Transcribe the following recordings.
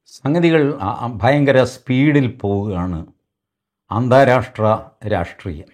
സംഗതികൾ ആ- ആ ഭയങ്കര സ്പീഡിൽ പോവുകയാണ് അന്താരാഷ്ട്ര രാഷ്ട്രീയം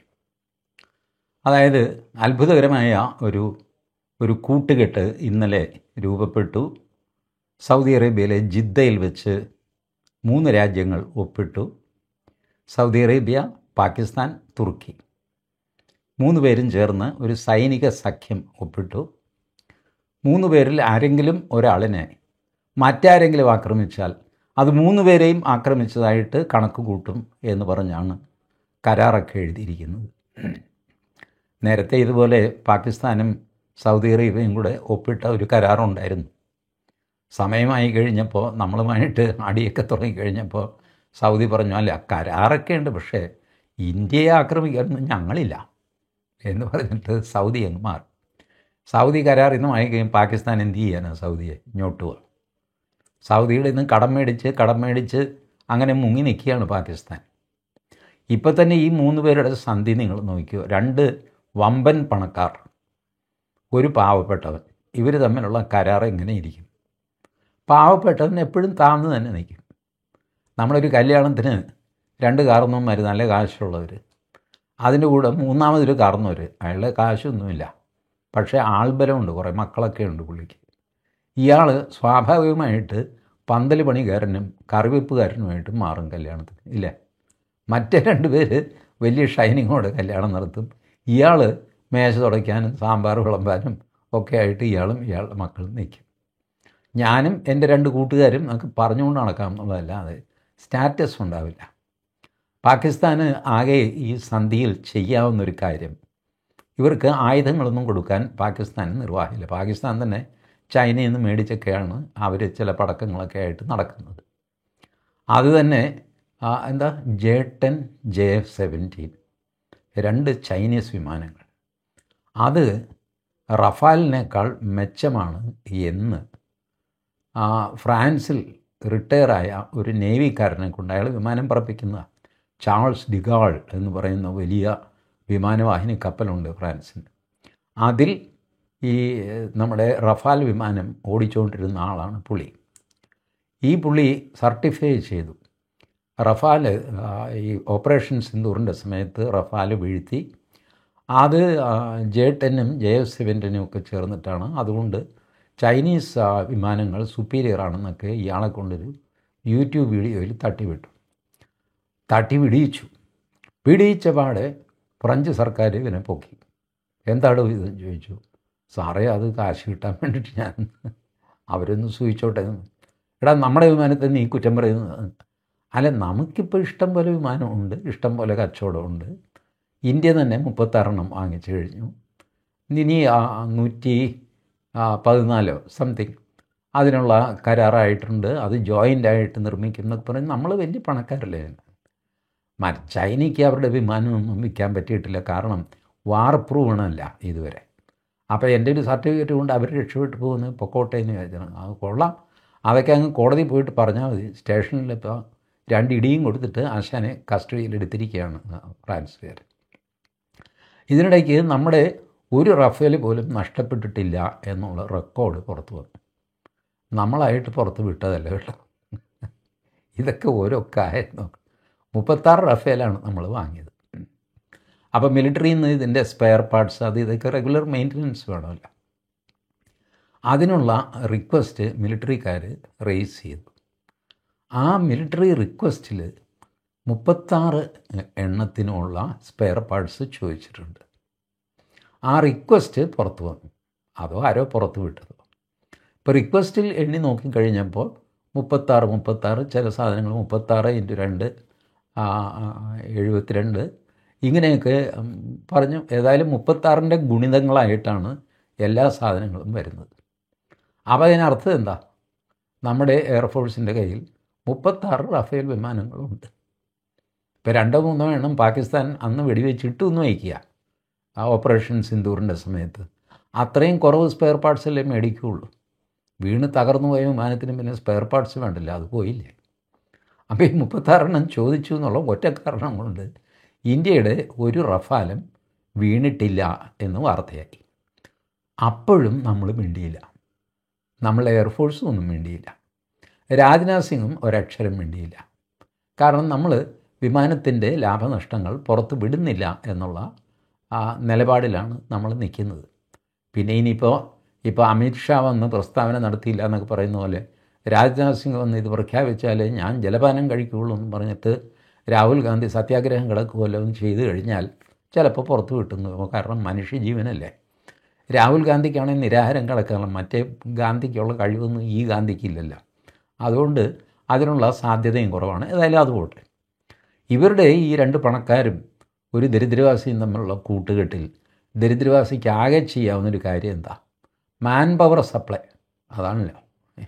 അതായത് അത്ഭുതകരമായ ഒരു ഒരു കൂട്ടുകെട്ട് ഇന്നലെ രൂപപ്പെട്ടു സൗദി അറേബ്യയിലെ ജിദ്ദയിൽ വെച്ച് മൂന്ന് രാജ്യങ്ങൾ ഒപ്പിട്ടു സൗദി അറേബ്യ പാകിസ്ഥാൻ തുർക്കി മൂന്ന് പേരും ചേർന്ന് ഒരു സൈനിക സഖ്യം ഒപ്പിട്ടു മൂന്ന് പേരിൽ ആരെങ്കിലും ഒരാളിനെ മറ്റാരെങ്കിലും ആക്രമിച്ചാൽ അത് മൂന്ന് പേരെയും ആക്രമിച്ചതായിട്ട് കണക്ക് കൂട്ടും എന്ന് പറഞ്ഞാണ് കരാറൊക്കെ എഴുതിയിരിക്കുന്നത് നേരത്തെ ഇതുപോലെ പാകിസ്ഥാനും സൗദി അറേബ്യയും കൂടെ ഒപ്പിട്ട ഒരു കരാറുണ്ടായിരുന്നു സമയമായി കഴിഞ്ഞപ്പോൾ നമ്മളുമായിട്ട് അടിയൊക്കെ തുടങ്ങിക്കഴിഞ്ഞപ്പോൾ സൗദി പറഞ്ഞു അല്ല കരാറൊക്കെ ഉണ്ട് പക്ഷേ ഇന്ത്യയെ ആക്രമിക്കാനൊന്നും ഞങ്ങളില്ല എന്ന് പറഞ്ഞിട്ട് സൗദി അങ്ങ് മാറി സൗദി കരാർ ഇന്ന് വാങ്ങിക്കുകയും പാകിസ്ഥാൻ എന്ത് ചെയ്യാനാണ് സൗദിയെ ഇങ്ങോട്ട് പോകുക സൗദിയുടെ ഇന്ന് കടം മേടിച്ച് കടം മേടിച്ച് അങ്ങനെ മുങ്ങി നിൽക്കുകയാണ് പാകിസ്ഥാൻ ഇപ്പം തന്നെ ഈ മൂന്ന് പേരുടെ സന്ധി നിങ്ങൾ നോക്കിയോ രണ്ട് വമ്പൻ പണക്കാർ ഒരു പാവപ്പെട്ടവൻ ഇവർ തമ്മിലുള്ള കരാർ എങ്ങനെ ഇരിക്കും പാവപ്പെട്ടവൻ എപ്പോഴും താഴ്ന്നു തന്നെ നിൽക്കും നമ്മളൊരു കല്യാണത്തിന് രണ്ട് കാർന്നവന്മാർ നല്ല കാശുള്ളവർ അതിൻ്റെ കൂടെ മൂന്നാമതൊരു കാർന്നവർ അയാളുടെ കാശൊന്നുമില്ല പക്ഷേ ആൾബലമുണ്ട് കുറേ മക്കളൊക്കെ ഉണ്ട് പുള്ളിക്ക് ഇയാൾ സ്വാഭാവികമായിട്ട് പന്തൽ പണിക്കാരനും കറിവെപ്പുകാരനുമായിട്ട് മാറും കല്യാണത്തിന് ഇല്ലേ മറ്റേ രണ്ട് പേര് വലിയ ഷൈനിങ്ങോടെ കല്യാണം നടത്തും ഇയാൾ മേശ തുടയ്ക്കാനും സാമ്പാർ വിളമ്പാനും ഒക്കെ ആയിട്ട് ഇയാളും ഇയാളുടെ മക്കളും നിൽക്കും ഞാനും എൻ്റെ രണ്ട് കൂട്ടുകാരും നമുക്ക് പറഞ്ഞുകൊണ്ട് നടക്കാം എന്നുള്ളതല്ലാതെ സ്റ്റാറ്റസ് ഉണ്ടാവില്ല പാകിസ്ഥാന് ആകെ ഈ സന്ധിയിൽ ചെയ്യാവുന്നൊരു കാര്യം ഇവർക്ക് ആയുധങ്ങളൊന്നും കൊടുക്കാൻ പാകിസ്ഥാന് നിർവാഹമില്ല പാകിസ്ഥാൻ തന്നെ ചൈനയിൽ നിന്ന് മേടിച്ചൊക്കെയാണ് അവർ ചില പടക്കങ്ങളൊക്കെ ആയിട്ട് നടക്കുന്നത് അത് തന്നെ ആ, എന്താ J ten J F seventeen രണ്ട് ചൈനീസ് വിമാനങ്ങൾ അത് റഫാലിനേക്കാൾ മെച്ചമാണ് എന്ന് ആ, ഫ്രാൻസിൽ റിട്ടയറായ ഒരു നേവിക്കാരനെ കൊണ്ട് അയാൾ വിമാനം പറപ്പിക്കുന്ന ചാൾസ് ഡിഗാൾ എന്ന് പറയുന്ന വലിയ വിമാനവാഹിനി കപ്പലുണ്ട് ഫ്രാൻസിന് അതിൽ ഈ ഏഹ്, നമ്മുടെ റഫാൽ വിമാനം ഓടിച്ചുകൊണ്ടിരുന്ന ആളാണ് പുള്ളി ഈ പുള്ളി സർട്ടിഫൈ ചെയ്തു റഫാൽ ആ, ഈ ഓപ്പറേഷൻ സിന്ദൂറിൻ്റെ സമയത്ത് റഫാൽ വീഴ്ത്തി അത് ജെ ടെന്നും ജെ എഫ് സെവൻറ്റിനും ഒക്കെ ചേർന്നിട്ടാണ് അതുകൊണ്ട് ചൈനീസ് ആ, വിമാനങ്ങൾ സുപ്പീരിയർ ആണെന്നൊക്കെ ഇയാളെ കൊണ്ടൊരു യൂട്യൂബ് വീഡിയോയിൽ തട്ടിവിട്ടു തട്ടി വിടിയിച്ചു വിടിയിച്ച പാടെ ഫ്രഞ്ച് സർക്കാർ ഇവനെ പൊക്കി എന്താണ് ഇത് ചോദിച്ചു സാറേ അത് കാശ് കിട്ടാൻ വേണ്ടിയിട്ട് ഞാൻ അവരൊന്ന് സൂചിച്ചോട്ടെ എന്ന്. എടാ നമ്മുടെ വിമാനത്തെ നീ കുറ്റം പറയുന്നത് അല്ല നമുക്കിപ്പോൾ ഇഷ്ടം പോലെ വിമാനമുണ്ട് ഇഷ്ടം പോലെ കച്ചവടമുണ്ട് ഇന്ത്യ തന്നെ മുപ്പത്താറെണ്ണം വാങ്ങിച്ചു കഴിഞ്ഞു ഇനി ആ നൂറ്റി ആ, പതിനാലോ സംതിങ് അതിനുള്ള കരാറായിട്ടുണ്ട് അത് ജോയിൻ്റ് ആയിട്ട് നിർമ്മിക്കും എന്നൊക്കെ പറഞ്ഞ് നമ്മൾ വലിയ പണക്കാരല്ലേ മ- ചൈനയ്ക്ക് അവരുടെ വിമാനമൊന്നും വിൽക്കാൻ പറ്റിയിട്ടില്ല കാരണം വാർ പ്രൂവണല്ല ഇതുവരെ അപ്പോൾ എൻ്റെ ഒരു സർട്ടിഫിക്കറ്റ് കൊണ്ട് അവർ രക്ഷപ്പെട്ടു പോകുന്നത് പൊക്കോട്ടെ എന്ന് വിചാരിച്ചാണ് അത് കൊള്ളാം അതൊക്കെ അങ്ങ് കോടതി പോയിട്ട് പറഞ്ഞാൽ മതി സ്റ്റേഷനിൽ ഇപ്പോൾ രണ്ട് ഇടിയും കൊടുത്തിട്ട് ആശാനെ കസ്റ്റഡിയിൽ എടുത്തിരിക്കുകയാണ് ഫ്രാൻസുകാർ ഇതിനിടയ്ക്ക് നമ്മുടെ ഒരു റഫേൽ പോലും നഷ്ടപ്പെട്ടിട്ടില്ല എന്നുള്ള റെക്കോർഡ് പുറത്തു വന്നു നമ്മളായിട്ട് പുറത്ത് വിട്ടതല്ല കേട്ടോ ഇതൊക്കെ ഓരോ കാര്യം നോക്കണം മുപ്പത്താറ് റഫേലാണ് നമ്മൾ വാങ്ങിയത് അപ്പോൾ മിലിറ്ററിയിൽ നിന്ന് ഇതിൻ്റെ സ്പെയർ പാർട്സ് അത് ഇതൊക്കെ റെഗുലർ മെയിൻ്റനൻസ് വേണമല്ലോ അതിനുള്ള റിക്വസ്റ്റ് മിലിറ്ററിക്കാർ റേസ് ചെയ്തു ആ മിലിറ്ററി റിക്വസ്റ്റിൽ മുപ്പത്താറ് എണ്ണത്തിനുള്ള സ്പെയർ പാർട്സ് ചോദിച്ചിട്ടുണ്ട് ആ റിക്വസ്റ്റ് പുറത്തു വന്നു അതോ ആരോ പുറത്ത് വിട്ടതോ ഇപ്പോൾ റിക്വസ്റ്റിൽ എണ്ണി നോക്കിക്കഴിഞ്ഞപ്പോൾ മുപ്പത്താറ് മുപ്പത്താറ് ചില സാധനങ്ങൾ മുപ്പത്താറ് ഇൻറ്റു രണ്ട് ആ, ആ, എഴുപത്തിരണ്ട് ഇങ്ങനെയൊക്കെ ഉം, പറഞ്ഞു ഏതായാലും മുപ്പത്താറിൻ്റെ ഗുണിതങ്ങളായിട്ടാണ് എല്ലാ സാധനങ്ങളും വരുന്നത് അപ്പോൾ അതിനർത്ഥം എന്താ നമ്മുടെ എയർഫോഴ്സിൻ്റെ കയ്യിൽ മുപ്പത്താറ് റഫേൽ വിമാനങ്ങളുണ്ട് ഇപ്പോൾ രണ്ടോ മൂന്നോ എണ്ണം പാകിസ്ഥാൻ അന്ന് വെടിവെച്ചിട്ടു എന്ന് വയ്ക്കുക ആ ഓപ്പറേഷൻ സിന്ദൂറിൻ്റെ സമയത്ത് അത്രയും കുറവ് സ്പെയർ പാർട്സ് അല്ലേ മേടിക്കുകയുള്ളൂ വീണ് തകർന്നു പോയ വിമാനത്തിന് പിന്നെ സ്പെയർ പാർട്സ് വേണ്ടില്ല അത് പോയില്ലേ അപ്പോൾ ഈ മുപ്പത്താറെണ്ണം ചോദിച്ചു എന്നുള്ള ഒറ്റ കാരണം കൊണ്ട് ഇന്ത്യയുടെ ഒരു റഫാലും വീണിട്ടില്ല എന്ന് വാർത്തയായി അപ്പോഴും നമ്മൾ മിണ്ടിയില്ല നമ്മൾ എയർഫോഴ്സും ഒന്നും മിണ്ടിയില്ല രാജ്നാഥ് സിംഗും ഒരക്ഷരം വേണ്ടിയില്ല കാരണം നമ്മൾ വിമാനത്തിൻ്റെ ലാഭനഷ്ടങ്ങൾ പുറത്ത് വിടുന്നില്ല എന്നുള്ള ആ നിലപാടിലാണ് നമ്മൾ നിൽക്കുന്നത് പിന്നെ ഇനിയിപ്പോൾ ഇപ്പോൾ അമിത്ഷാ വന്ന് പ്രസ്താവന നടത്തിയില്ല എന്നൊക്കെ പറയുന്ന പോലെ രാജ്നാഥ് സിംഗ് വന്ന് ഇത് പ്രഖ്യാപിച്ചാൽ ഞാൻ ജലപാനം കഴിക്കുകയുള്ളൂ എന്ന് പറഞ്ഞിട്ട് രാഹുൽ ഗാന്ധി സത്യാഗ്രഹം കിടക്കുകയല്ലോ എന്ന് ചെയ്തു കഴിഞ്ഞാൽ ചിലപ്പോൾ പുറത്ത് കിട്ടുന്നു കാരണം മനുഷ്യ ജീവനല്ലേ രാഹുൽ ഗാന്ധിക്കാണെങ്കിൽ നിരാഹാരം കിടക്കണം മറ്റേ ഗാന്ധിക്കുള്ള കഴിവൊന്നും ഈ ഗാന്ധിക്കില്ലല്ലോ അതുകൊണ്ട് അതിനുള്ള സാധ്യതയും കുറവാണ് ഏതായാലും അത് പോട്ടെ ഇവരുടെ ഈ രണ്ട് പണക്കാരും ഒരു ദരിദ്രവാസിയും തമ്മിലുള്ള കൂട്ടുകെട്ടിൽ ദരിദ്രവാസിക്ക് ആകെ ചെയ്യാവുന്നൊരു കാര്യം എന്താ മാൻ പവർ സപ്ലൈ അതാണല്ലോ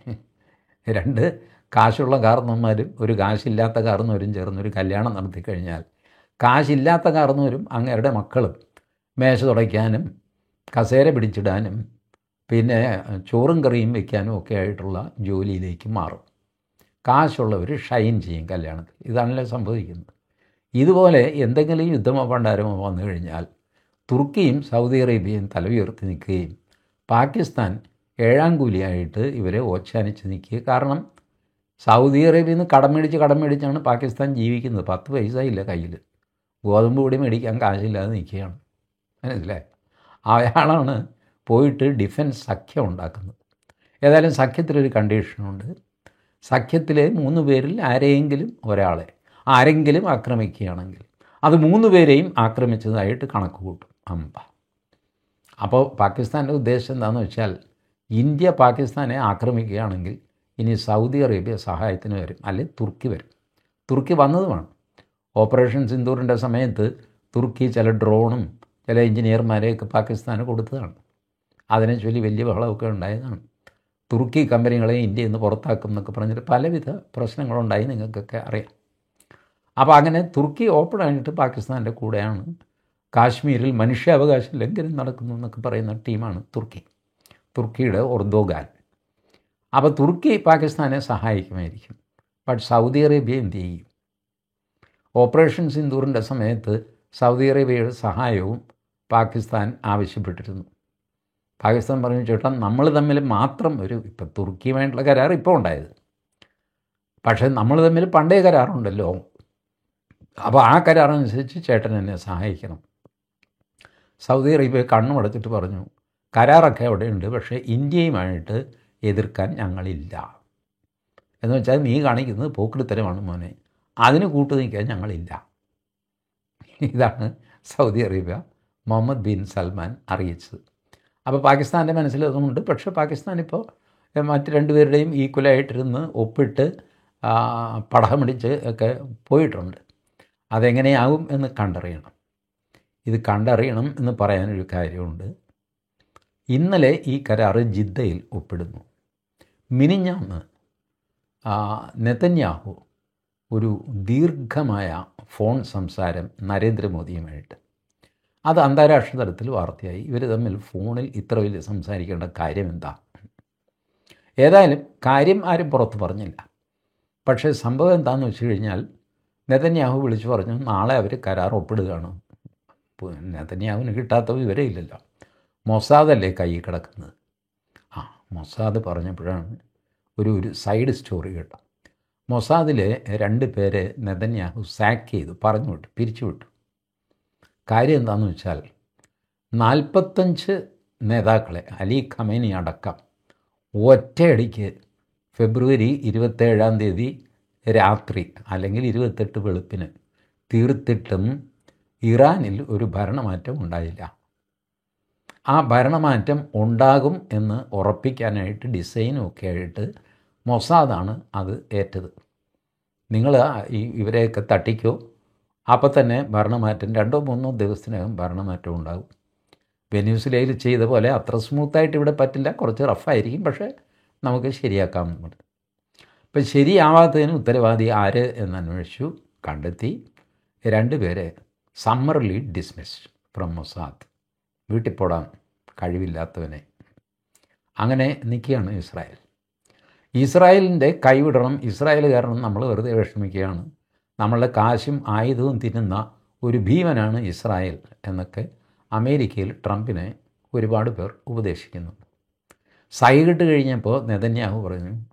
രണ്ട് കാശുള്ള കാർന്നന്മാരും ഒരു കാശില്ലാത്ത കാർന്നവരും ചേർന്നൊരു കല്യാണം നടത്തി കഴിഞ്ഞാൽ കാശില്ലാത്ത കാർന്നവരും അങ്ങേരുടെ മക്കളും മേശ തുടയ്ക്കാനും കസേര പിടിച്ചിടാനും പിന്നെ ചോറും കറിയും വയ്ക്കാനും ഒക്കെ ആയിട്ടുള്ള ജോലിയിലേക്ക് മാറും കാശുള്ളവർ ഷൈൻ ചെയ്യും കല്യാണത്തിൽ ഇതാണല്ലോ സംഭവിക്കുന്നത് ഇതുപോലെ എന്തെങ്കിലും യുദ്ധമോ പണ്ടാരമോ വന്നു കഴിഞ്ഞാൽ തുർക്കിയും സൗദി അറേബ്യയും തലയുയർത്തി നിൽക്കുകയും പാകിസ്ഥാൻ ഏഴാം കൂലിയായിട്ട് ഇവരെ ഓച്ചാനിച്ച് നിൽക്കുക കാരണം സൗദി അറേബ്യയിൽ നിന്ന് കടം മേടിച്ച് കടം മേടിച്ചാണ് പാകിസ്ഥാൻ ജീവിക്കുന്നത് പത്ത് പൈസ ഇല്ല കയ്യിൽ ഗോതമ്പ് പൊടി മേടിക്കാൻ കാശില്ലാതെ നിൽക്കുകയാണ് മനസ്സിലായി അയാളാണ് പോയിട്ട് ഡിഫൻസ് സഖ്യം ഉണ്ടാക്കുന്നത് ഏതായാലും സഖ്യത്തിലൊരു കണ്ടീഷനുണ്ട് സഖ്യത്തിലെ മൂന്ന് പേരിൽ ആരെയെങ്കിലും ഒരാളെ ആരെങ്കിലും ആക്രമിക്കുകയാണെങ്കിൽ അത് മൂന്ന് പേരെയും ആക്രമിച്ചതായിട്ട് കണക്ക് കൂട്ടും അമ്പ അപ്പോൾ പാകിസ്ഥാൻ്റെ ഉദ്ദേശം എന്താണെന്ന് വെച്ചാൽ ഇന്ത്യ പാകിസ്ഥാനെ ആക്രമിക്കുകയാണെങ്കിൽ ഇനി സൗദി അറേബ്യ സഹായത്തിന് വരും അല്ലെങ്കിൽ തുർക്കി വരും തുർക്കി വന്നതുമാണ് ഓപ്പറേഷൻ സിന്ദൂറിൻ്റെ സമയത്ത് തുർക്കി ചില ഡ്രോണും ചില എഞ്ചിനീയർമാരെയൊക്കെ പാകിസ്ഥാന് കൊടുത്തതാണ് അതിനെ ചൊല്ലി വലിയ ബഹളമൊക്കെ ഉണ്ടായതാണ് തുർക്കി കമ്പനികളെ ഇന്ത്യയിൽ നിന്ന് പുറത്താക്കും എന്നൊക്കെ പറഞ്ഞിട്ട് പലവിധ പ്രശ്നങ്ങളുണ്ടായി നിങ്ങൾക്കൊക്കെ അറിയാം അപ്പോൾ അങ്ങനെ തുർക്കി ഓപ്പണായിട്ട് പാകിസ്ഥാൻ്റെ കൂടെയാണ് കാശ്മീരിൽ മനുഷ്യാവകാശ ലംഘനം നടക്കുന്നു എന്നൊക്കെ പറയുന്ന ടീമാണ് തുർക്കി തുർക്കിയുടെ ഒർദോഗാൻ അപ്പോൾ തുർക്കി പാകിസ്ഥാനെ സഹായിക്കുമായിരിക്കും ബട്ട് സൗദി അറേബ്യ എന്ത് ചെയ്യും ഓപ്പറേഷൻ സിന്ദൂറിൻ്റെ സമയത്ത് സൗദി അറേബ്യയുടെ സഹായവും പാകിസ്ഥാൻ ആവശ്യപ്പെട്ടിരുന്നു പാകിസ്ഥാൻ പറഞ്ഞു ചേട്ടാ നമ്മൾ തമ്മിൽ മാത്രം ഒരു ഇപ്പം തുർക്കിയുമായിട്ടുള്ള കരാർ ഇപ്പോൾ ഉണ്ടായത് പക്ഷേ നമ്മൾ തമ്മിൽ പണ്ടേ കരാറുണ്ടല്ലോ അപ്പോൾ ആ കരാറനുസരിച്ച് ചേട്ടൻ എന്നെ സഹായിക്കണം സൗദി അറേബ്യ കണ്ണുമടച്ചിട്ട് പറഞ്ഞു കരാറൊക്കെ അവിടെയുണ്ട് പക്ഷേ ഇന്ത്യയുമായിട്ട് എതിർക്കാൻ ഞങ്ങളില്ല എന്ന് വെച്ചാൽ നീ കാണിക്കുന്നത് പോക്കിരിത്തരമാണ് മോനെ അതിന് കൂട്ടു നിൽക്കാൻ ഞങ്ങളില്ല ഇതാണ് Saudi Arabia Mohammed bin Salman അറിയിച്ചത് അപ്പോൾ പാകിസ്ഥാൻ്റെ മനസ്സിൽ അതുമുണ്ട് പക്ഷേ പാകിസ്ഥാൻ ഇപ്പോൾ മറ്റ് രണ്ടുപേരുടെയും ഈക്വലായിട്ടിരുന്ന് ഒപ്പിട്ട് പടഹമടിച്ച് ഒക്കെ പോയിട്ടുണ്ട് അതെങ്ങനെയാകും എന്ന് കണ്ടറിയണം ഇത് കണ്ടറിയണം എന്ന് പറയാനൊരു കാര്യമുണ്ട് ഇന്നലെ ഈ കരാറ് ജിദ്ദയിൽ ഒപ്പിടുന്നു മിനിഞ്ഞാന്ന് നെതന്യാഹു ഒരു ദീർഘമായ ഫോൺ സംസാരം നരേന്ദ്രമോദിയുമായിട്ട് അത് അന്താരാഷ്ട്ര തലത്തിൽ വാർത്തയായി ഇവർ തമ്മിൽ ഫോണിൽ ഇത്ര വലിയ സംസാരിക്കേണ്ട കാര്യം എന്താ ഏതായാലും കാര്യം ആരും പുറത്ത് പറഞ്ഞില്ല പക്ഷേ സംഭവം എന്താണെന്ന് വെച്ച് കഴിഞ്ഞാൽ നെതന്യാഹു വിളിച്ചു പറഞ്ഞു നാളെ അവർ കരാർ ഒപ്പിടുകയാണ് നെതന്യാഹുവിന് കിട്ടാത്ത വിവരം ഇല്ലല്ലോ മൊസാദല്ലേ കൈ കിടക്കുന്നത് ആ മൊസാദ് പറഞ്ഞപ്പോഴാണ് ഒരു ഒരു സൈഡ് സ്റ്റോറി കേട്ടോ മൊസാദിലെ രണ്ട് പേരെ നെതന്യാഹു സാക്ക് ചെയ്തു പറഞ്ഞു വിട്ടു പിരിച്ചു വിട്ടു കാര്യം എന്താണെന്ന് വെച്ചാൽ നാൽപ്പത്തഞ്ച് നേതാക്കളെ അലി ഖമേനി അടക്കം ഒറ്റയടിക്ക് ഫെബ്രുവരി ഇരുപത്തേഴാം തീയതി രാത്രി അല്ലെങ്കിൽ ഇരുപത്തെട്ട് വെളുപ്പിന് തീർത്തിട്ടും ഇറാനിൽ ഒരു ഭരണമാറ്റം ഉണ്ടായില്ല ആ ഭരണമാറ്റം ഉണ്ടാകും എന്ന് ഉറപ്പിക്കാനായിട്ട് ഡിസൈനും ഒക്കെ ആയിട്ട് മൊസാദാണ് അത് ഏറ്റത് നിങ്ങൾ ഈ ഇവരെയൊക്കെ തട്ടിക്കോ അപ്പോൾ തന്നെ ഭരണമാറ്റം രണ്ടോ മൂന്നോ ദിവസത്തിനകം ഭരണമാറ്റം ഉണ്ടാകും വെന്യൂസിലയിൽ ചെയ്ത പോലെ അത്ര സ്മൂത്തായിട്ട് ഇവിടെ പറ്റില്ല കുറച്ച് റഫായിരിക്കും പക്ഷേ നമുക്ക് ശരിയാക്കാമെന്നുണ്ട് അപ്പം ശരിയാവാത്തതിന് ഉത്തരവാദി ആര് എന്ന് അന്വേഷിച്ചു കണ്ടെത്തി രണ്ടുപേരെ സമ്മർലി ഡിസ്മിസ് ഫ്രം മൊസാദ് വീട്ടിൽ പോടാൻ കഴിവില്ലാത്തവനെ അങ്ങനെ നിൽക്കുകയാണ് ഇസ്രായേൽ ഇസ്രായേലിൻ്റെ കൈവിടണം ഇസ്രായേൽ കാരണം നമ്മൾ വെറുതെ വിഷമിക്കുകയാണ് നമ്മളുടെ കാശും ആയുധവും തിന്നുന്ന ഒരു ഭീമനാണ് ഇസ്രായേൽ എന്നൊക്കെ അമേരിക്കയിൽ ട്രംപിനെ ഒരുപാട് പേർ ഉപദേശിക്കുന്നു സൈകിട്ട് കഴിഞ്ഞപ്പോൾ നെതന്യാഹു പറഞ്ഞു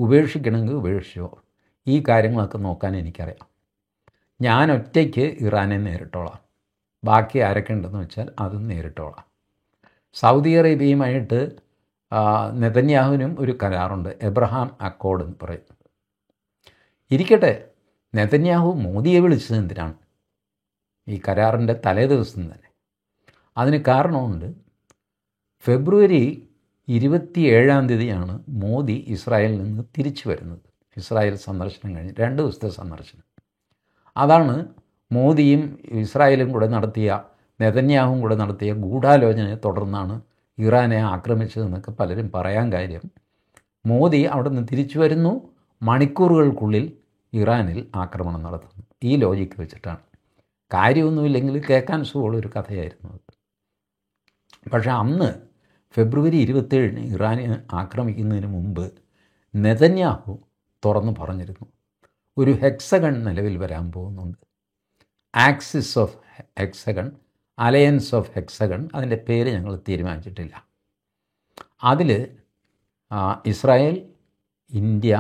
ഉപേക്ഷിക്കണമെങ്കിൽ ഉപേക്ഷിച്ചോ ഈ കാര്യങ്ങളൊക്കെ നോക്കാൻ എനിക്കറിയാം ഞാൻ ഒറ്റയ്ക്ക് ഇറാനെ നേരിട്ടോളാം ബാക്കി ആരൊക്കെ ഉണ്ടെന്ന് വെച്ചാൽ അതും നേരിട്ടോളാം സൗദി അറേബ്യയുമായിട്ട് നെതന്യാഹുവിനും ഒരു കരാറുണ്ട് എബ്രഹാം അക്കോർഡ് എന്ന് പറയും ഇരിക്കട്ടെ നെതന്യാഹു മോദിയെ വിളിച്ചത് എന്തിനാണ് ഈ കരാറിൻ്റെ തലേ ദിവസം തന്നെ അതിന് കാരണമുണ്ട് ഫെബ്രുവരി ഇരുപത്തിയേഴാം തീയതിയാണ് മോദി ഇസ്രായേലിൽ നിന്ന് തിരിച്ചു വരുന്നത് ഇസ്രായേൽ സന്ദർശനം കഴിഞ്ഞ് രണ്ട് ദിവസത്തെ സന്ദർശനം അതാണ് മോദിയും ഇസ്രായേലും കൂടെ നടത്തിയ നെതന്യാഹും കൂടെ നടത്തിയ ഗൂഢാലോചനയെ തുടർന്നാണ് ഇറാനെ ആക്രമിച്ചതെന്നൊക്കെ പലരും പറയാൻ കാര്യം മോദി അവിടെ നിന്ന് തിരിച്ചു വരുന്നു മണിക്കൂറുകൾക്കുള്ളിൽ ഇറാനിൽ ആക്രമണം നടത്തുന്നു ഈ ലോജിക്ക് വെച്ചിട്ടാണ് കാര്യമൊന്നുമില്ലെങ്കിൽ കേൾക്കാൻ സുഖമുള്ളൊരു കഥയായിരുന്നു അത് പക്ഷേ അന്ന് ഫെബ്രുവരി ഇരുപത്തേഴിന് ഇറാനെ ആക്രമിക്കുന്നതിന് മുമ്പ് നെതന്യാഹു തുറന്നു പറഞ്ഞിരുന്നു ഒരു ഹെക്സഗൺ നിലവിൽ വരാൻ പോകുന്നുണ്ട് axis of hexagon alliance of hexagon അതിൻ്റെ പേര് ഞങ്ങൾ തീരുമാനിച്ചിട്ടില്ല അതിൽ ഇസ്രായേൽ ഇന്ത്യ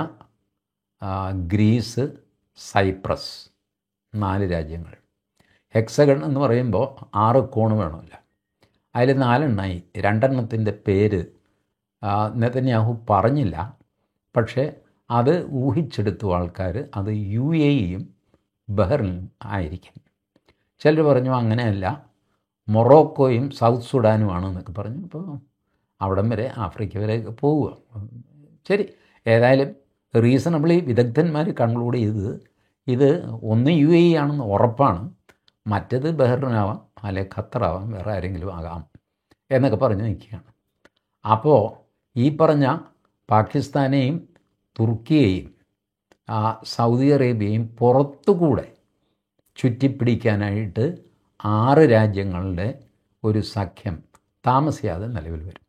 ഗ്രീസ് സൈപ്രസ് നാല് രാജ്യങ്ങൾ ഹെക്സഗൺ എന്ന് പറയുമ്പോൾ ആറ് കോണ് വേണമല്ലോ അതിൽ നാലെണ്ണമായി രണ്ടെണ്ണത്തിൻ്റെ പേര് നെതന്യാഹു പറഞ്ഞില്ല പക്ഷേ അത് ഊഹിച്ചെടുത്തു ആൾക്കാർ അത് യു എയും ബഹ്റിനും ആയിരിക്കും ചിലർ പറഞ്ഞു അങ്ങനെയല്ല മൊറോക്കോയും സൗത്ത് സുഡാനുമാണ് എന്നൊക്കെ പറഞ്ഞു അപ്പോൾ അവിടം വരെ ആഫ്രിക്ക വരെ പോവുക ശരി ഏതായാലും റീസണബിളി വിദഗ്ധന്മാർ കൺക്ലൂഡ് ചെയ്തത് ഇത് ഒന്ന് യു എ ആണെന്ന് ഉറപ്പാണ് മറ്റത് ബഹ്റിനാവാം അല്ലെ ഖത്തറാവാം വേറെ ആരെങ്കിലും ആകാം എന്നൊക്കെ പറഞ്ഞ് നിൽക്കുകയാണ് അപ്പോൾ ഈ പറഞ്ഞ പാകിസ്ഥാനെയും തുർക്കിയെയും സൗദി അറേബ്യയും പുറത്തുകൂടെ ചുറ്റിപ്പിടിക്കാനായിട്ട് ആറ് രാജ്യങ്ങളുടെ ഒരു സഖ്യം താമസിയാതെ നിലവിൽ വരും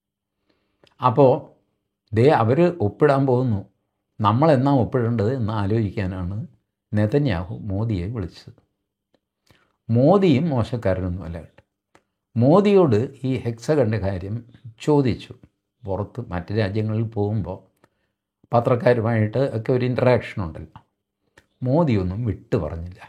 അപ്പോൾ ദേ അവർ ഒപ്പിടാൻ പോകുന്നു നമ്മളെന്നാ ഒപ്പിടേണ്ടത് എന്ന് ആലോചിക്കാനാണ് നെതന്യാഹു മോദിയെ വിളിച്ചത് മോദിയും മോശക്കാരനൊന്നുമല്ല കേട്ടോ മോദിയോട് ഈ ഹെക്സഗൻ്റെ കാര്യം ചോദിച്ചു പുറത്ത് മറ്റ് രാജ്യങ്ങളിൽ പോകുമ്പോൾ പത്രക്കാരുമായിട്ട് ഒക്കെ ഒരു ഇൻറ്ററാക്ഷൻ ഉണ്ടല്ലോ മോദിയൊന്നും വിട്ടു പറഞ്ഞില്ല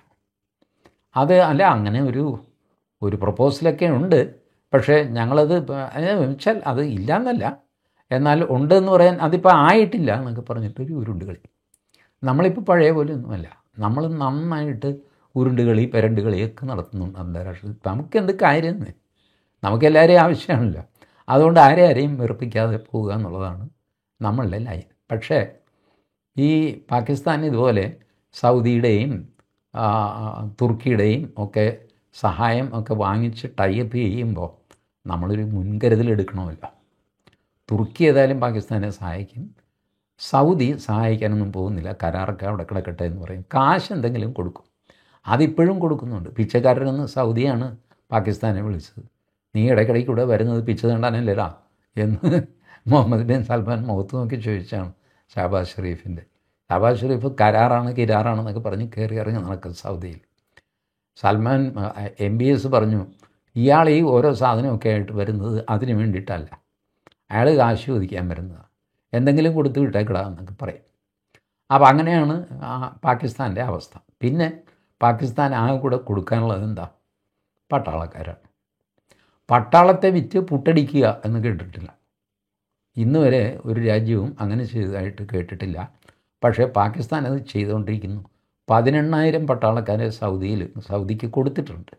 അത് അല്ല അങ്ങനെ ഒരു ഒരു പ്രപ്പോസലൊക്കെ ഉണ്ട് പക്ഷേ ഞങ്ങളത് വെച്ചാൽ അത് ഇല്ലയെന്നല്ല എന്നാൽ ഉണ്ടെന്ന് പറയാൻ അതിപ്പോൾ ആയിട്ടില്ല എന്നൊക്കെ പറഞ്ഞിട്ടൊരു ഉരുണ്ട് കളി നമ്മളിപ്പോൾ പഴയ പോലെ ഒന്നുമല്ല നമ്മൾ നന്നായിട്ട് ഉരുണ്ട് കളി പെരണ്ട് കളിയൊക്കെ നടത്തുന്നുണ്ട് അന്താരാഷ്ട്ര നമുക്കെന്ത് കാര്യം നമുക്കെല്ലാവരെയും ആവശ്യമാണല്ലോ അതുകൊണ്ട് ആരെ ആരെയും വെറുപ്പിക്കാതെ പോവുക എന്നുള്ളതാണ് നമ്മളുടെ ലൈൻ പക്ഷേ ഈ പാകിസ്ഥാൻ ഇതുപോലെ സൗദിയുടെയും തുർക്കിയുടെയും ഒക്കെ സഹായം ഒക്കെ വാങ്ങിച്ച് ടൈപ്പ് ചെയ്യുമ്പോൾ നമ്മളൊരു മുൻകരുതൽ എടുക്കണമല്ലോ തുർക്കി ഏതായാലും പാകിസ്ഥാനെ സഹായിക്കും സൗദി സഹായിക്കാനൊന്നും പോകുന്നില്ല കരാറൊക്കെ അവിടെ കിടക്കട്ടെ എന്ന് പറയും കാശ് എന്തെങ്കിലും കൊടുക്കും അതിപ്പോഴും കൊടുക്കുന്നുണ്ട് പിച്ചക്കാരനെന്ന് സൗദിയാണ് പാകിസ്ഥാനെ വിളിച്ചത് നീ ഇടയ്ക്കിടയ്ക്ക് ഇവിടെ വരുന്നത് പിച്ച തണ്ടാനല്ലേടാ എന്ന് മുഹമ്മദ് ബിൻ സൽമാൻ മുഖത്ത് നോക്കി ചോദിച്ചാണ് ഷാബാസ് ഷെറീഫിൻ്റെ ഷാബാസ് ഷെറീഫ് കരാറാണ് കിരാറാണെന്നൊക്കെ പറഞ്ഞ് കയറി ഇറങ്ങി നടക്കും സൗദിയിൽ സൽമാൻ എം ബി എസ് പറഞ്ഞു ഇയാൾ ഈ ഓരോ സാധനമൊക്കെ ആയിട്ട് വരുന്നത് അതിന് വേണ്ടിയിട്ടല്ല അയാൾ കാശ് ചോദിക്കാൻ വരുന്നതാണ് എന്തെങ്കിലും കൊടുത്ത് വിട്ടേക്കടാ എന്നൊക്കെ പറയും അപ്പോൾ അങ്ങനെയാണ് പാകിസ്ഥാൻ്റെ അവസ്ഥ പിന്നെ പാകിസ്ഥാൻ ആകെ കൂടെ കൊടുക്കാനുള്ളത് എന്താ പട്ടാളക്കാരാണ് പട്ടാളത്തെ വിറ്റ് പുട്ടടിക്കുക എന്ന് കേട്ടിട്ടില്ല ഇന്ന് വരെ ഒരു രാജ്യവും അങ്ങനെ ചെയ്തതായിട്ട് കേട്ടിട്ടില്ല പക്ഷേ പാകിസ്ഥാൻ അത് ചെയ്തുകൊണ്ടിരിക്കുന്നു പതിനെണ്ണായിരം പട്ടാളക്കാരെ സൗദിയിൽ സൗദിക്ക് കൊടുത്തിട്ടുണ്ട്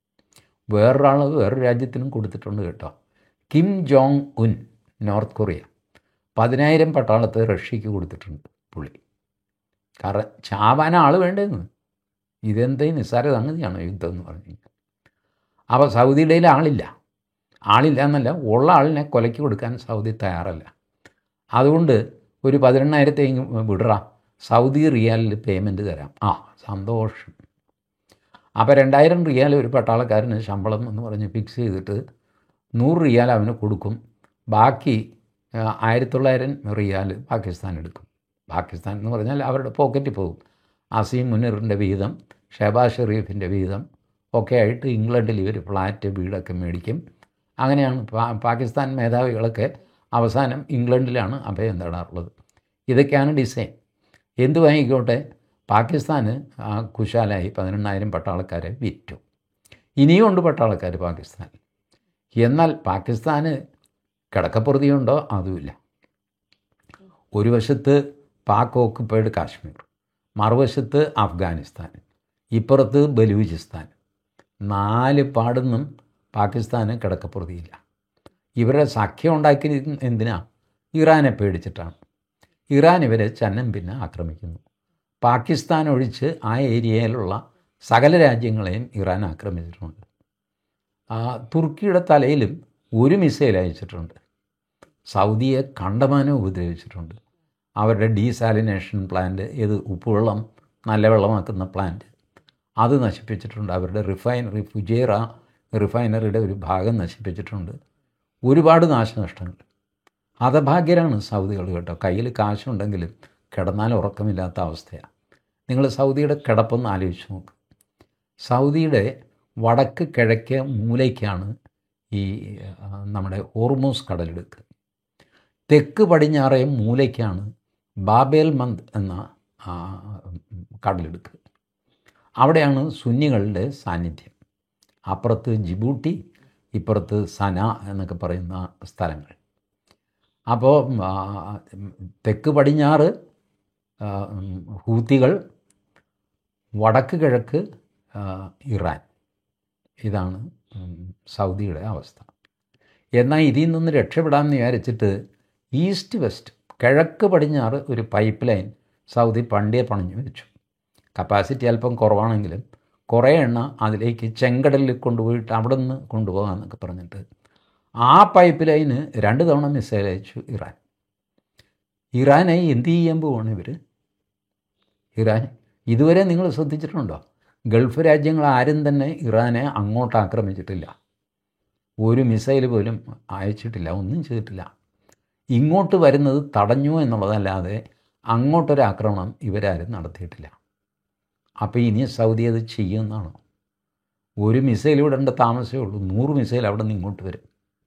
വേറൊരാൾ വേറൊരു രാജ്യത്തിനും കൊടുത്തിട്ടുണ്ട് കേട്ടോ Kim Jong Un North Korea പതിനായിരം പട്ടാളത്തെ റഷ്യക്ക് കൊടുത്തിട്ടുണ്ട് പുള്ളി കാരണം ചാവാൻ ആൾ വേണ്ടതെന്ന് ഇതെന്തേ നിസ്സാര സംഗതിയാണോ യുദ്ധം എന്ന് പറഞ്ഞു കഴിഞ്ഞാൽ അപ്പോൾ സൗദിയുടെ ആളില്ല ആളില്ല എന്നല്ല ഉള്ള ആളിനെ കൊലയ്ക്ക് കൊടുക്കാൻ സൗദി തയ്യാറല്ല അതുകൊണ്ട് ഒരു പതിനെണ്ണായിരത്തെയും വിടറ സൗദി റിയാലിൽ പേയ്മെൻറ്റ് തരാം ആ സന്തോഷം അപ്പോൾ രണ്ടായിരം റിയാൽ ഒരു പട്ടാളക്കാരന് ശമ്പളം എന്ന് പറഞ്ഞ് ഫിക്സ് ചെയ്തിട്ട് നൂറ് റിയാൽ അവന് കൊടുക്കും ബാക്കി ആയിരത്തി തൊള്ളായിരം റിയാൽ പാകിസ്ഥാൻ എടുക്കും പാകിസ്ഥാൻ എന്ന് പറഞ്ഞാൽ അവരുടെ പോക്കറ്റിൽ പോകും അസീം മുനീറിൻ്റെ വീതം ഷഹബാസ് ഷെറീഫിൻ്റെ വീതം ഒക്കെ ആയിട്ട് ഇംഗ്ലണ്ടിൽ ഇവർ ഫ്ലാറ്റ് വീടൊക്കെ മേടിക്കും അങ്ങനെയാണ് പാകിസ്ഥാൻ മേധാവികളൊക്കെ അവസാനം ഇംഗ്ലണ്ടിലാണ് അഭയം തേടാറുള്ളത് ഇതൊക്കെയാണ് ഡിസൈൻ എന്ത് വാങ്ങിക്കോട്ടെ പാകിസ്ഥാന് ആ കുശാലായി പതിനെണ്ണായിരം പട്ടാളക്കാരെ വിറ്റു ഇനിയും ഉണ്ട് പട്ടാളക്കാർ പാകിസ്ഥാനിൽ എന്നാൽ പാകിസ്ഥാന് കിടക്കപ്പുറതിയുണ്ടോ അതുമില്ല ഒരു വശത്ത് പാക് ഓക്കുപ്പൈഡ് കാശ്മീർ മറുവശത്ത് അഫ്ഗാനിസ്ഥാൻ ഇപ്പുറത്ത് ബലൂചിസ്ഥാൻ നാല് പാടുന്നും പാകിസ്ഥാന് കിടക്കപ്പുറതിയില്ല ഇവരുടെ സഖ്യം ഉണ്ടാക്കി എന്തിനാ ഇറാനെ പേടിച്ചിട്ടാണ് ഇറാൻ ഇവരെ ചന്നം പിന്നെ ആക്രമിക്കുന്നു പാകിസ്ഥാൻ ഒഴിച്ച് ആ ഏരിയയിലുള്ള സകല രാജ്യങ്ങളെയും ഇറാൻ ആക്രമിച്ചിട്ടുണ്ട് ആ തുർക്കിയുടെ തലയിലും ഒരു മിസൈൽ അയച്ചിട്ടുണ്ട് സൗദിയെ കണ്ടമാനം ഉപദ്രവിച്ചിട്ടുണ്ട് അവരുടെ ഡീസാലിനേഷൻ പ്ലാന്റ് ഏത് ഉപ്പുവെള്ളം നല്ല വെള്ളമാക്കുന്ന പ്ലാന്റ് അത് നശിപ്പിച്ചിട്ടുണ്ട് അവരുടെ റിഫൈനറി ഫുജേറ റിഫൈനറിയുടെ ഒരു ഭാഗം നശിപ്പിച്ചിട്ടുണ്ട് ഒരുപാട് നാശനഷ്ടങ്ങൾ ഹതഭാഗ്യരാണ് സൗദികൾ കേട്ടോ കയ്യിൽ കാശുണ്ടെങ്കിലും കിടന്നാൽ ഉറക്കമില്ലാത്ത അവസ്ഥയാണ് നിങ്ങൾ സൗദിയുടെ കിടപ്പൊന്ന് ആലോചിച്ച് നോക്ക് സൗദിയുടെ വടക്ക് കിഴക്ക് മൂലയ്ക്കാണ് ഈ ആ, നമ്മുടെ ഹോർമോസ് കടലെടുക്ക് തെക്ക് പടിഞ്ഞാറേ മൂലയ്ക്കാണ് ബാബേൽ മന്ത് എന്ന ആ, കടലെടുക്ക് അവിടെയാണ് സുന്നികളുടെ സാന്നിധ്യം അപ്പുറത്ത് ജിബൂട്ടി ഇപ്പുറത്ത് സന എന്നൊക്കെ പറയുന്ന സ്ഥലങ്ങൾ അപ്പോൾ ആ, തെക്ക് പടിഞ്ഞാറ് ആ, ഹൂത്തികൾ വടക്ക് കിഴക്ക് ആ, ഇറാൻ ഇതാണ് ഉം, സൗദിയുടെ അവസ്ഥ എന്നാൽ ഇതിൽ നിന്ന് രക്ഷപ്പെടാമെന്ന് വിചാരിച്ചിട്ട് ഈസ്റ്റ് വെസ്റ്റ് കിഴക്ക് പടിഞ്ഞാറ് ഒരു പൈപ്പ് ലൈൻ സൗദി പണ്ടേ പണിഞ്ഞു വെച്ചു കപ്പാസിറ്റി അല്പം കുറവാണെങ്കിലും കുറേ എണ്ണ അതിലേക്ക് ചെങ്കടലിൽ കൊണ്ടുപോയിട്ട് അവിടെ നിന്ന് കൊണ്ടുപോകാമെന്നൊക്കെ പറഞ്ഞിട്ട് ആ പൈപ്പ് ലൈന് രണ്ട് തവണ മിസൈൽ അയച്ചു ഇറാൻ ഇറാനെ എന്ത് ചെയ്യാൻ പോവാണ് ഇവർ ഇറാൻ ഇതുവരെ നിങ്ങൾ ശ്രദ്ധിച്ചിട്ടുണ്ടോ ഗൾഫ് രാജ്യങ്ങൾ ആരും തന്നെ ഇറാനെ അങ്ങോട്ട് ആക്രമിച്ചിട്ടില്ല ഒരു മിസൈൽ പോലും അയച്ചിട്ടില്ല ഒന്നും ചെയ്തിട്ടില്ല ഇങ്ങോട്ട് വരുന്നത് തടഞ്ഞു എന്നുള്ളതല്ലാതെ അങ്ങോട്ടൊരു ആക്രമണം ഇവരാരും നടത്തിയിട്ടില്ല അപ്പോൾ ഇനി സൗദി അത് ചെയ്യുമെന്നാണോ ഒരു മിസൈൽ വിടേണ്ട താമസമേ ഉള്ളൂ നൂറ് മിസൈൽ അവിടെ നിന്ന് ഇങ്ങോട്ട് വരും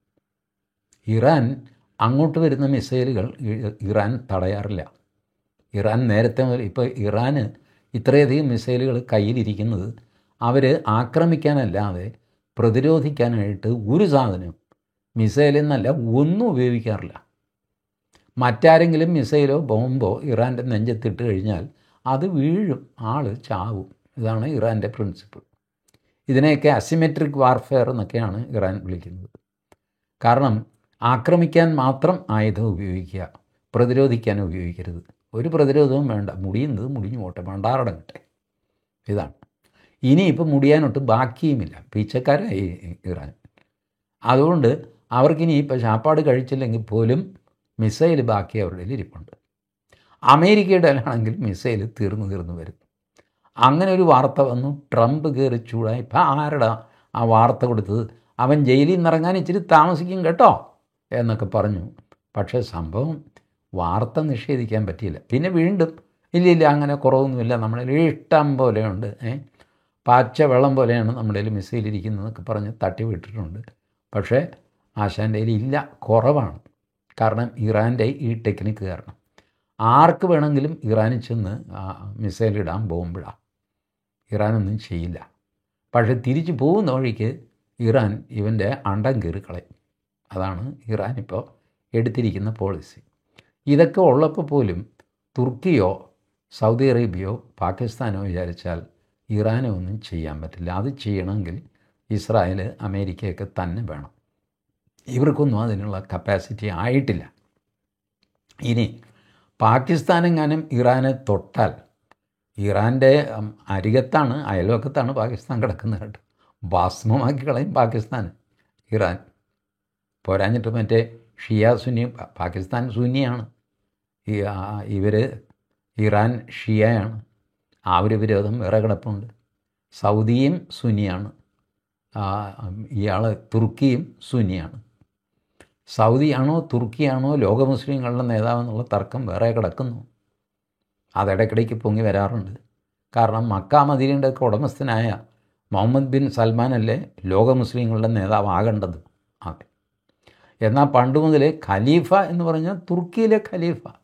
ഇറാൻ അങ്ങോട്ട് വരുന്ന മിസൈലുകൾ ഇ- ഇറാൻ തടയാറില്ല ഇറാൻ നേരത്തെ മുതൽ ഇപ്പോൾ ഇറാന് ഇത്രയധികം മിസൈലുകൾ കയ്യിലിരിക്കുന്നത് അവർ ആക്രമിക്കാനല്ലാതെ പ്രതിരോധിക്കാനായിട്ട് ഒരു സാധനവും മിസൈലിൽ നിന്നല്ല ഒന്നും ഉപയോഗിക്കാറില്ല മറ്റാരെങ്കിലും മിസൈലോ ബോംബോ ഇറാൻ്റെ നെഞ്ചത്തിട്ട് കഴിഞ്ഞാൽ അത് വീഴും ആൾ ചാവും ഇതാണ് ഇറാൻ്റെ പ്രിൻസിപ്പിൾ ഇതിനെയൊക്കെ അസിമെട്രിക് വാർഫെയർ എന്നൊക്കെയാണ് ഇറാൻ വിളിക്കുന്നത് കാരണം ആക്രമിക്കാൻ മാത്രം ആയുധം ഉപയോഗിക്കുക പ്രതിരോധിക്കാൻ ഉപയോഗിക്കരുത് ഒരു പ്രതിരോധവും വേണ്ട മുടിയുന്നത് മുടിഞ്ഞു പോട്ടെ പണ്ടാറടങ്ങട്ടെ ഇതാണ് ഇനിയിപ്പോൾ മുടിയാനൊട്ട് ബാക്കിയുമില്ല പിച്ചക്കാരായി ഇറാൻ അതുകൊണ്ട് അവർക്കിനി ഇപ്പോൾ ചാപ്പാട് കഴിച്ചില്ലെങ്കിൽ പോലും മിസൈൽ ബാക്കി അവരുടെ കയ്യിൽ ഇരിപ്പുണ്ട് അമേരിക്കയുടെ ആണെങ്കിൽ മിസൈൽ തീർന്നു തീർന്നു വരുന്നു അങ്ങനെ ഒരു വാർത്ത വന്നു ട്രംപ് കയറി ചൂടായി ഇപ്പം ആരടാ ആ വാർത്ത കൊടുത്തത് അവൻ ജയിലിൽ നിന്ന് ഇറങ്ങാൻ ഇച്ചിരി താമസിക്കും കേട്ടോ എന്നൊക്കെ പറഞ്ഞു പക്ഷേ സംഭവം വാർത്ത നിഷേധിക്കാൻ പറ്റിയില്ല പിന്നെ വീണ്ടും ഇല്ല ഇല്ല അങ്ങനെ കുറവൊന്നുമില്ല നമ്മുടെ ഇഷ്ടം പോലെയുണ്ട് ഏ പച്ച വെള്ളം പോലെയാണ് നമ്മുടെ കയ്യിൽ മിസൈൽ ഇരിക്കുന്നതെന്നൊക്കെ പറഞ്ഞ് തട്ടി വിട്ടിട്ടുണ്ട് പക്ഷേ ആശാൻ്റെ കയ്യിൽ ഇല്ല കുറവാണ് കാരണം ഇറാൻ്റെ ഈ ടെക്നിക്ക് കാരണം ആർക്ക് വേണമെങ്കിലും ഇറാനിൽ ചെന്ന് ആ മിസൈൽ ഇടാൻ ബോംബിടാം ഇറാനൊന്നും ചെയ്യില്ല പക്ഷേ തിരിച്ചു പോകുന്ന വഴിക്ക് ഇറാൻ ഇവൻ്റെ അണ്ടം കയറി കളയും അതാണ് ഇറാൻ ഇപ്പോൾ എടുത്തിരിക്കുന്ന പോളിസി ഇതൊക്കെ ഉള്ളപ്പോൾ പോലും തുർക്കിയോ സൗദി അറേബ്യയോ പാകിസ്ഥാനോ വിചാരിച്ചാൽ ഇറാനെ ഒന്നും ചെയ്യാൻ പറ്റില്ല അത് ചെയ്യണമെങ്കിൽ ഇസ്രായേൽ അമേരിക്കയൊക്കെ തന്നെ വേണം ഇവർക്കൊന്നും അതിനുള്ള കപ്പാസിറ്റി ആയിട്ടില്ല ഇനി പാകിസ്ഥാനെങ്ങാനും ഇറാനെ തൊട്ടാൽ ഇറാൻ്റെ ഉം, അരികത്താണ് അയൽവക്കത്താണ് പാകിസ്ഥാൻ കിടക്കുന്നത് കേട്ടോ ഭസ്മമാക്കി കളയും പാകിസ്ഥാൻ ഇറാൻ പോരാഞ്ഞിട്ട് മറ്റേ ഷിയ സുന്നി പ- പാകിസ്ഥാൻ സുന്നിയാണ് ഈ ഇവർ ഇറാൻ ഷിയയാണ് ആ ഒരു വിരോധം വേറെ കിടപ്പുണ്ട് സൗദിയും സുന്നിയാണ് ഇയാൾ തുർക്കിയും സുന്നിയാണ് സൗദിയാണോ തുർക്കിയാണോ ലോക മുസ്ലിങ്ങളുടെ നേതാവെന്നുള്ള തർക്കം വേറെ കിടക്കുന്നു അതിടയ്ക്കിടയ്ക്ക് പൊങ്ങി വരാറുണ്ട് കാരണം മക്ക മദീനയുടെ ഒക്കെ ഉടമസ്ഥനായ മുഹമ്മദ് ബിൻ സൽമാൻ അല്ലേ ലോക മുസ്ലിങ്ങളുടെ നേതാവാകേണ്ടത് അതെ എന്നാൽ പണ്ട് മുതലേ ഖലീഫ എന്ന് പറഞ്ഞാൽ തുർക്കിയിലെ ഖലീഫ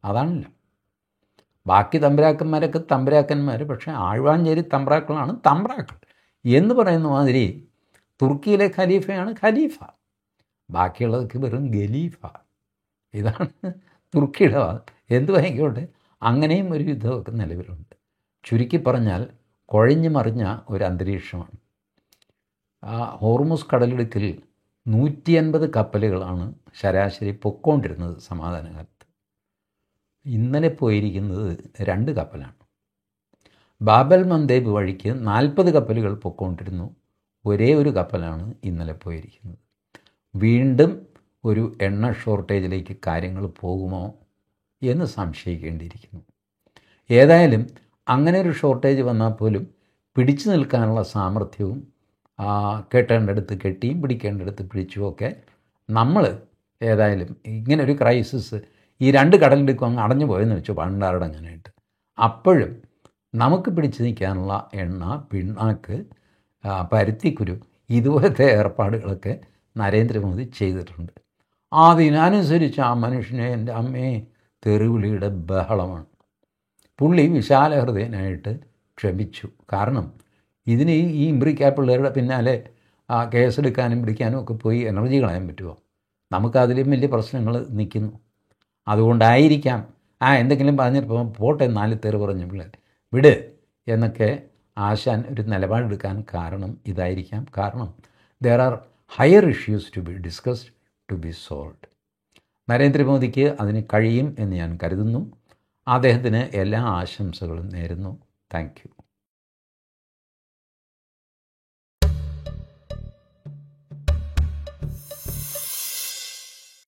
അതാണല്ലോ ബാക്കി തമ്പുരാക്കന്മാരൊക്കെ തമ്പുരാക്കന്മാർ പക്ഷേ ആഴ്വാഞ്ചേരി തമ്പ്രാക്കളാണ് തമ്പ്രാക്കൾ എന്ന് പറയുന്ന മാതിരി തുർക്കിയിലെ ഖലീഫയാണ് ഖലീഫ ബാക്കിയുള്ളതൊക്കെ വെറും ഖലീഫ ഇതാണ് തുർക്കിയുടെ വാദം എന്ത് വാങ്ങിക്കോട്ടെ അങ്ങനെയും ഒരു യുദ്ധമൊക്കെ നിലവിലുണ്ട് ചുരുക്കി പറഞ്ഞാൽ കുഴഞ്ഞു മറിഞ്ഞ ഒരു അന്തരീക്ഷമാണ് ആ ഹോർമുസ് കടലിടുക്കിൽ നൂറ്റി അൻപത് കപ്പലുകളാണ് ശരാശരി പൊക്കോണ്ടിരുന്നത് സമാധാനകാലത്ത് ഇന്നലെ പോയിരിക്കുന്നത് രണ്ട് കപ്പലാണ് ബാബൽ മന്ദേബ് വഴിക്ക് നാൽപ്പത് കപ്പലുകൾ പൊക്കോണ്ടിരുന്നു ഒരേ ഒരു കപ്പലാണ് ഇന്നലെ പോയിരിക്കുന്നത് വീണ്ടും ഒരു എണ്ണ ഷോർട്ടേജിലേക്ക് കാര്യങ്ങൾ പോകുമോ എന്ന് സംശയിക്കേണ്ടിയിരിക്കുന്നു ഏതായാലും അങ്ങനെ ഒരു ഷോർട്ടേജ് വന്നാൽ പോലും പിടിച്ചു നിൽക്കാനുള്ള സാമർഥ്യവും കെട്ടേണ്ടടുത്ത് കെട്ടിയും പിടിക്കേണ്ടടുത്ത് പിടിച്ചുമൊക്കെ നമ്മൾ ഏതായാലും ഇങ്ങനെ ഒരു ക്രൈസിസ് ഈ രണ്ട് കടലിടുക്കും അങ്ങ് അടഞ്ഞു പോയെന്ന് വെച്ചു പണ്ടാരടങ്ങാനായിട്ട് അപ്പോഴും നമുക്ക് പിടിച്ചു നിൽക്കാനുള്ള എണ്ണ പിണ്ണാക്ക് പരുത്തിക്കുരു ഇതുപോലത്തെ ഏർപ്പാടുകളൊക്കെ നരേന്ദ്രമോദി ചെയ്തിട്ടുണ്ട് അതിനനുസരിച്ച് ആ മനുഷ്യനെ എൻ്റെ അമ്മയെ തെറിവിളിയുടെ ബഹളമാണ് പുള്ളി വിശാല ഹൃദയനായിട്ട് ക്ഷമിച്ചു കാരണം ഇതിന് ഈ ഇമ്പ്രിക്കാ പിള്ളേരുടെ പിന്നാലെ ആ കേസെടുക്കാനും പിടിക്കാനും ഒക്കെ പോയി എനർജി കളയാൻ പറ്റുമോ നമുക്കതിലും വലിയ പ്രശ്നങ്ങൾ നിൽക്കുന്നു അതുകൊണ്ടായിരിക്കാം ആ എന്തെങ്കിലും പറഞ്ഞപ്പോൾ പോട്ടെ നാല് തെറി പറഞ്ഞു പിള്ളേർ വിട് എന്നൊക്കെ ആശാൻ ഒരു നിലപാടെടുക്കാൻ കാരണം ഇതായിരിക്കാം കാരണം there are higher issues to be discussed to be solve നരേന്ദ്രമോദിക്ക് അതിന് കഴിയും എന്ന് ഞാൻ കരുതുന്നു അദ്ദേഹത്തിന് എല്ലാ ആശംസകളും നേരുന്നു താങ്ക് യു